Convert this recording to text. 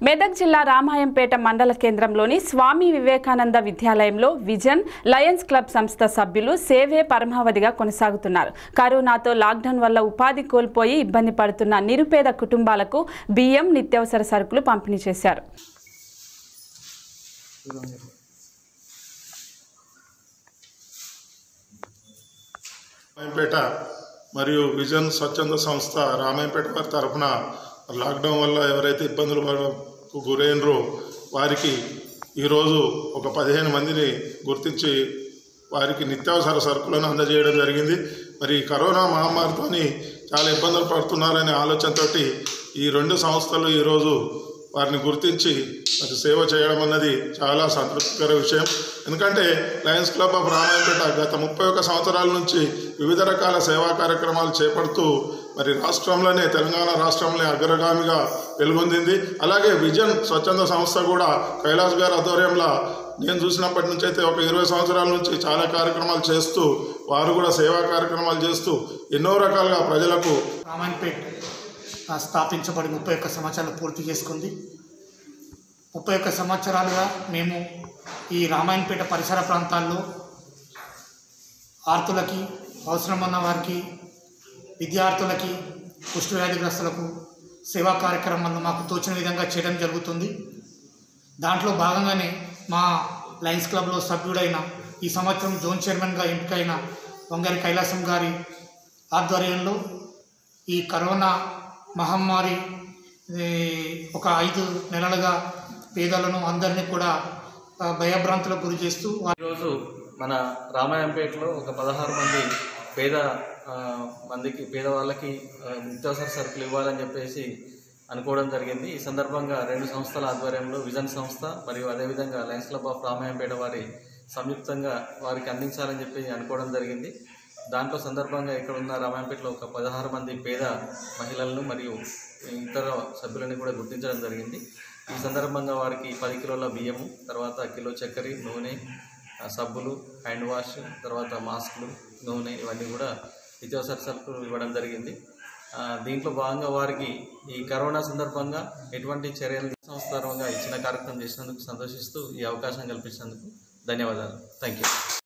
మెదక్ జిల్లా రామాయంపేట మండల కేంద్రంలోని స్వామి వివేకానంద విద్యాలయంలో విజన్ లయన్స్ క్లబ్ సంస్థ సభ్యులు సేవే పరమావధిగా కొనసాగుతున్నారు కరోనాతో లాక్డౌన్ వల్ల ఉపాధి కోల్పోయి ఇబ్బంది పడుతున్న నిరుపేద కుటుంబాలకు బియ్యం నిత్యావసర సరుకులు పంపిణీ చేశారు రామాయంపేట మరియు విజన్ స్వచ్ఛంద సంస్థ రామాయంపేట వారి తరఫున లాక్డౌన్ వల్ల ఎవరైతే ఇబ్బందులు పడకు గురైనరో వారికి ఈరోజు ఒక పదిహేను మందిని గుర్తించి వారికి నిత్యావసర సరుకులను అందజేయడం జరిగింది మరి ఈ కరోనా మహమ్మారితోని చాలా ఇబ్బందులు పడుతున్నారనే ఆలోచనతోటి ఈ రెండు సంస్థలు ఈరోజు వారిని గుర్తించి మరి సేవ చేయడం అన్నది చాలా సంతృప్తికర విషయం ఎందుకంటే లయన్స్ క్లబ్ ఆఫ్ రామాయంపేట గత ముప్పై ఒక్క సంవత్సరాల నుంచి వివిధ రకాల సేవా కార్యక్రమాలు చేపడుతూ మరి రాష్ట్రంలోనే తెలంగాణ రాష్ట్రంలో అగ్రగామిగా వెలుగొందింది అలాగే విజన్ స్వచ్ఛంద సంస్థ కూడా కైలాస్ గారి ఆధ్వర్యంలో నేను చూసినప్పటి నుంచి అయితే ఒక ఇరవై సంవత్సరాల నుంచి చాలా కార్యక్రమాలు చేస్తూ వారు కూడా సేవా కార్యక్రమాలు చేస్తూ ఎన్నో రకాలుగా ప్రజలకు రామాయణపేట్ ఆ, స్థాపించబడి ముప్పై ఒక్క సంవత్సరాలు పూర్తి చేసుకుంది ముప్పై ఒక్క సంవత్సరాలుగా మేము ఈ రామాయణపేట పరిసర ప్రాంతాల్లో ఆర్తులకి అవసరం ఉన్న వారికి విద్యార్థులకి కుష్టు వ్యాధిగ్రస్తులకు సేవా కార్యక్రమాలను మాకు తోచిన విధంగా చేయడం జరుగుతుంది దాంట్లో భాగంగానే మా లయన్స్ క్లబ్లో సభ్యుడైన ఈ సంవత్సరం జోన్ చైర్మన్గా ఎంపికైన వంగారి కైలాసం గారి ఆధ్వర్యంలో ఈ కరోనా మహమ్మారి ఈ, ఒక ఐదు నెలలుగా పేదలను అందరినీ కూడా ఆ, భయభ్రాంతులకు గురి చేస్తూ వారి ఈరోజు మన రామాయంపేటలో ఒక పదహారు మంది పేద ఆ, మందికి పేదవాళ్ళకి ఆ, నిత్యావసర సరుకులు ఇవ్వాలని చెప్పేసి అనుకోవడం జరిగింది ఈ సందర్భంగా రెండు సంస్థల ఆధ్వర్యంలో విజన్ సంస్థ మరియు అదేవిధంగా లయన్స్ క్లబ్ ఆఫ్ రామాయంపేట వారి సంయుక్తంగా వారికి అందించాలని చెప్పి అనుకోవడం జరిగింది దాంట్లో సందర్భంగా ఇక్కడ ఉన్న రామాయంపేటలో ఒక పదహారు మంది పేద మహిళలను మరియు ఇతర సభ్యులని కూడా గుర్తించడం జరిగింది ఈ సందర్భంగా వారికి పది కిలోల బియ్యము తర్వాత కిలో చక్కెర నూనె ఆ, సబ్బులు హ్యాండ్ వాష్ తర్వాత మాస్కులు నూనె ఇవన్నీ కూడా నిత్యావసర సరుకులు ఇవ్వడం జరిగింది ఆ, దీంట్లో భాగంగా వారికి ఈ కరోనా సందర్భంగా ఎటువంటి చర్యలు సంస్థ పరంగా ఇచ్చిన కార్యక్రమం చేసినందుకు సంతోషిస్తూ ఈ అవకాశం కల్పించినందుకు ధన్యవాదాలు థ్యాంక్ యూ